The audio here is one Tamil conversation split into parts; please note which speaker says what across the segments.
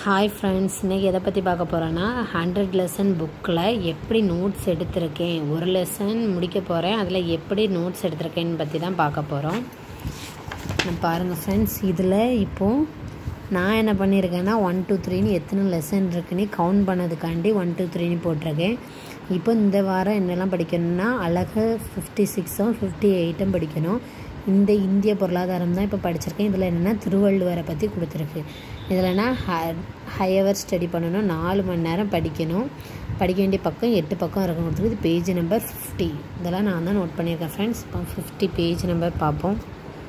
Speaker 1: ஹாய் ஃப்ரெண்ட்ஸ் இன்றைக்கி எதை பற்றி பார்க்க போகிறேன்னா ஹண்ட்ரட் லெசன் புக்கில் எப்படி நோட்ஸ் எடுத்திருக்கேன் ஒரு லெசன் முடிக்க போகிறேன் அதில் எப்படி நோட்ஸ் எடுத்திருக்கேன்னு பற்றி தான் பார்க்க போகிறோம் பாருங்கள் ஃப்ரெண்ட்ஸ் இதில் இப்போது நான் என்ன பண்ணியிருக்கேன்னா ஒன் டூ த்ரீன்னு எத்தனை லெசன் இருக்குன்னு கவுண்ட் பண்ணதுக்காண்டி ஒன் டூ த்ரீன்னு போட்டிருக்கேன் இப்போ இந்த வாரம் என்னெல்லாம் படிக்கணும்னா அழகு ஃபிஃப்டி சிக்ஸும் ஃபிஃப்டி எயிட்டும் படிக்கணும் இந்த இந்திய பொருளாதாரம் தான் இப்போ படிச்சிருக்கேன் இதில் என்னென்னா திருவள்ளுவரை பற்றி கொடுத்துருக்கு இதில்னா ஹ ஹையவர் ஸ்டடி பண்ணணும் நாலு மணி நேரம் படிக்கணும் படிக்க வேண்டிய பக்கம் எட்டு பக்கம் இருக்கும் கொடுத்துருக்கு இது பேஜ் நம்பர் ஃபிஃப்டி இதெல்லாம் நான் தான் நோட் பண்ணியிருக்கேன் ஃப்ரெண்ட்ஸ் இப்போ ஃபிஃப்டி பேஜ் நம்பர் பார்ப்போம்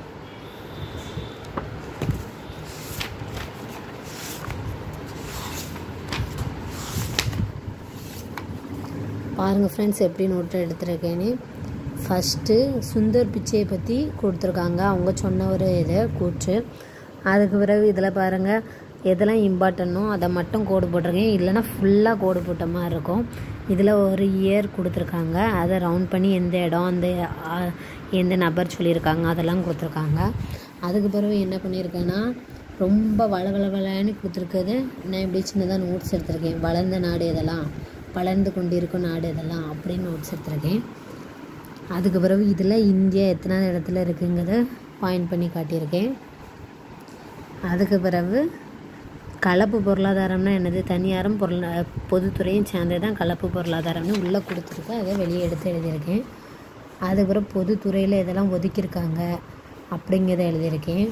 Speaker 1: பாருங்கள் ஃப்ரெண்ட்ஸ் எப்படி நோட்டு எடுத்திருக்கேன்னு ஃபஸ்ட்டு சுந்தர் பிச்சையை பற்றி கொடுத்துருக்காங்க அவங்க சொன்ன ஒரு இது கூற்று அதுக்கு பிறகு இதில் பாருங்கள் எதெல்லாம் இம்பார்ட்டனோ அதை மட்டும் கோடு போட்டிருக்கேன் இல்லைனா ஃபுல்லாக கோடு போட்ட மாதிரி இருக்கும் இதில் ஒரு இயர் கொடுத்துருக்காங்க அதை ரவுண்ட் பண்ணி எந்த இடம் அந்த எந்த நபர் சொல்லியிருக்காங்க அதெல்லாம் கொடுத்துருக்காங்க அதுக்கு பிறகு என்ன பண்ணியிருக்கேன்னா ரொம்ப வளவளவலன்னு கொடுத்துருக்குது நான் இப்படி சின்னதாக நோட்ஸ் எடுத்திருக்கேன் வளர்ந்த நாடு இதெல்லாம் வளர்ந்து கொண்டிருக்கும் நாடு இதெல்லாம் அப்படின்னு நோட்ஸ் எடுத்திருக்கேன் அதுக்கு பிறகு இதில் இந்தியா எத்தனாவது இடத்துல இருக்குங்கிறத பாயிண்ட் பண்ணி காட்டியிருக்கேன் அதுக்கு பிறகு கலப்பு பொருளாதாரம்னா என்னது தனியாரும் பொருளா பொதுத்துறையும் சேர்ந்தது தான் கலப்பு பொருளாதாரம்னு உள்ளே கொடுத்துருக்கேன் அதை வெளியே எடுத்து எழுதியிருக்கேன் அதுக்கப்புறம் பொதுத்துறையில் இதெல்லாம் ஒதுக்கியிருக்காங்க அப்படிங்கிறத எழுதியிருக்கேன்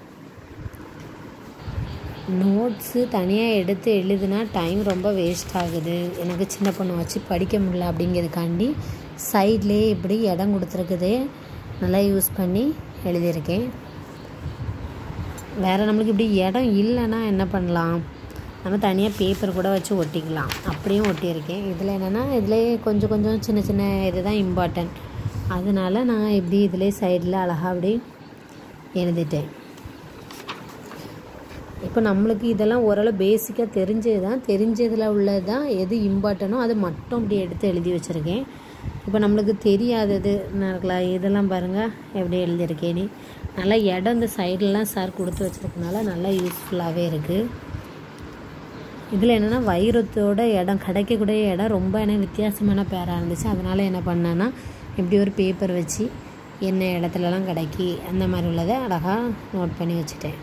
Speaker 1: நோட்ஸு தனியாக எடுத்து எழுதுனா டைம் ரொம்ப வேஸ்ட் ஆகுது எனக்கு சின்ன பொண்ணை வச்சு படிக்க முடியல அப்படிங்கிறதுக்காண்டி சைட்லேயே இப்படி இடம் கொடுத்துருக்குது நல்லா யூஸ் பண்ணி எழுதியிருக்கேன் வேறு நம்மளுக்கு இப்படி இடம் இல்லைன்னா என்ன பண்ணலாம் நம்ம தனியாக பேப்பர் கூட வச்சு ஒட்டிக்கலாம் அப்படியும் ஒட்டியிருக்கேன் இதில் என்னென்னா இதிலே கொஞ்சம் கொஞ்சம் சின்ன சின்ன இது தான் இம்பார்ட்டன்ட் அதனால நான் இப்படி இதிலே சைடில் அழகாக அப்படி எழுதிட்டேன் இப்போ நம்மளுக்கு இதெல்லாம் ஓரளவு பேசிக்காக தெரிஞ்சது தான் தெரிஞ்சதில் உள்ளது தான் எது இம்பார்ட்டனோ அது மட்டும் அப்படி எடுத்து எழுதி வச்சுருக்கேன் இப்போ நம்மளுக்கு தெரியாதது இருக்கலாம் இதெல்லாம் பாருங்கள் எப்படி எழுதியிருக்கேன்னு நல்லா இடம் இந்த சைட்லலாம் சார் கொடுத்து வச்சுருக்கனால நல்லா யூஸ்ஃபுல்லாகவே இருக்குது இதில் என்னென்னா வைரத்தோட இடம் கிடைக்கக்கூடிய இடம் ரொம்ப எனக்கு வித்தியாசமான பேராக இருந்துச்சு அதனால் என்ன பண்ணேன்னா இப்படி ஒரு பேப்பர் வச்சு என்ன இடத்துலலாம் கிடைக்கி அந்த மாதிரி உள்ளதை அழகாக நோட் பண்ணி வச்சுட்டேன்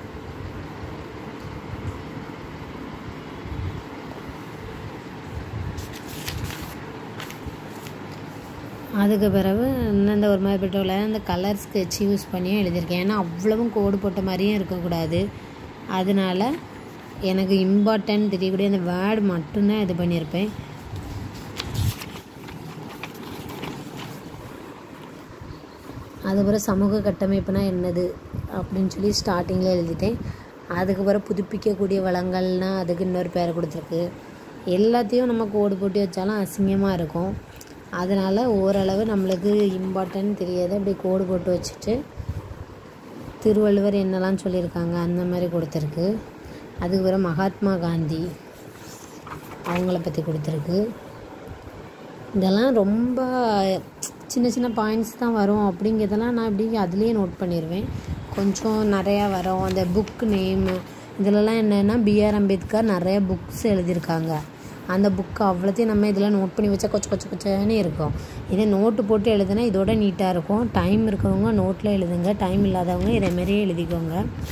Speaker 1: அதுக்கு பிறகு இந்த ஒரு மாதிரி பெட்ரோல இந்த கலர் ஸ்கெட்ச் யூஸ் பண்ணியும் எழுதியிருக்கேன் ஏன்னா அவ்வளவும் கோடு போட்ட மாதிரியும் இருக்கக்கூடாது அதனால எனக்கு இம்பார்ட்டன்ட் தெரியக்கூடிய அந்த வேர்டு மட்டும்தான் இது பண்ணியிருப்பேன் அதுக்கப்புறம் சமூக கட்டமைப்புனா என்னது அப்படின்னு சொல்லி ஸ்டார்டிங்கில் எழுதிட்டேன் அதுக்கப்புறம் புதுப்பிக்கக்கூடிய வளங்கள்னால் அதுக்கு இன்னொரு பேர் கொடுத்துருக்கு எல்லாத்தையும் நம்ம கோடு போட்டு வச்சாலும் அசிங்கமாக இருக்கும் அதனால் ஓரளவு நம்மளுக்கு இம்பார்ட்டன்ட் தெரியாது அப்படி கோடு போட்டு வச்சுட்டு திருவள்ளுவர் என்னெல்லாம் சொல்லியிருக்காங்க அந்த மாதிரி கொடுத்துருக்கு அதுக்கப்புறம் மகாத்மா காந்தி அவங்கள பற்றி கொடுத்துருக்கு இதெல்லாம் ரொம்ப சின்ன சின்ன பாயிண்ட்ஸ் தான் வரும் அப்படிங்கிறதெல்லாம் நான் இப்படி அதுலேயே நோட் பண்ணிடுவேன் கொஞ்சம் நிறையா வரும் அந்த புக் நேமு இதிலலாம் என்னென்னா பிஆர் அம்பேத்கர் நிறைய புக்ஸ் எழுதியிருக்காங்க அந்த புக்கு அவ்வளோத்தையும் நம்ம இதில் நோட் பண்ணி வச்சா கொச்ச கொச்ச கொச்சன்னு இருக்கும் இதே நோட்டு போட்டு எழுதுனா இதோட நீட்டாக இருக்கும் டைம் இருக்கவங்க நோட்டில் எழுதுங்க டைம் இல்லாதவங்க இதே மாதிரியே எழுதிக்கோங்க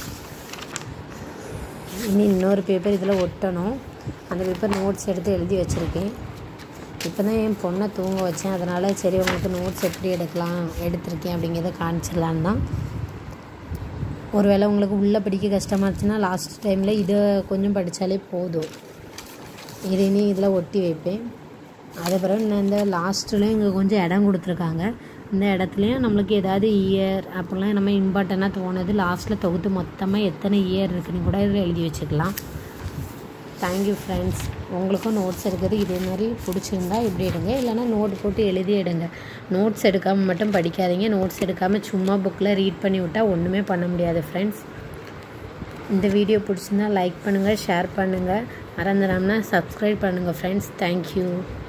Speaker 1: இனி இன்னொரு பேப்பர் இதில் ஒட்டணும் அந்த பேப்பர் நோட்ஸ் எடுத்து எழுதி வச்சுருக்கேன் இப்போ தான் என் பொண்ணை தூங்க வச்சேன் அதனால் சரி உங்களுக்கு நோட்ஸ் எப்படி எடுக்கலாம் எடுத்திருக்கேன் அப்படிங்கிறத காமிச்சிடலான்னு தான் ஒருவேளை உங்களுக்கு உள்ளே படிக்க கஷ்டமாக இருந்துச்சுன்னா லாஸ்ட் டைமில் இதை கொஞ்சம் படித்தாலே போதும் இது இனி இதில் ஒட்டி வைப்பேன் அதுக்கப்புறம் இன்னும் இந்த லாஸ்ட்லேயும் இங்கே கொஞ்சம் இடம் கொடுத்துருக்காங்க இந்த இடத்துலையும் நம்மளுக்கு ஏதாவது இயர் அப்படிலாம் நம்ம இம்பார்ட்டண்ட்டாக தோணுது லாஸ்ட்டில் தொகுத்து மொத்தமாக எத்தனை இயர் இருக்குன்னு கூட இதில் எழுதி வச்சுக்கலாம் தேங்க்யூ ஃப்ரெண்ட்ஸ் உங்களுக்கும் நோட்ஸ் எடுக்கிறது இதே மாதிரி பிடிச்சிருந்தா இப்படி எடுங்க இல்லைனா நோட் போட்டு எழுதி எடுங்க நோட்ஸ் எடுக்காமல் மட்டும் படிக்காதீங்க நோட்ஸ் எடுக்காமல் சும்மா புக்கில் ரீட் பண்ணி விட்டால் ஒன்றுமே பண்ண முடியாது ஃப்ரெண்ட்ஸ் இந்த வீடியோ பிடிச்சிருந்தா லைக் பண்ணுங்கள் ஷேர் பண்ணுங்கள் மறந்துடாமல் சப்ஸ்கிரைப் பண்ணுங்கள் ஃப்ரெண்ட்ஸ் தேங்க்யூ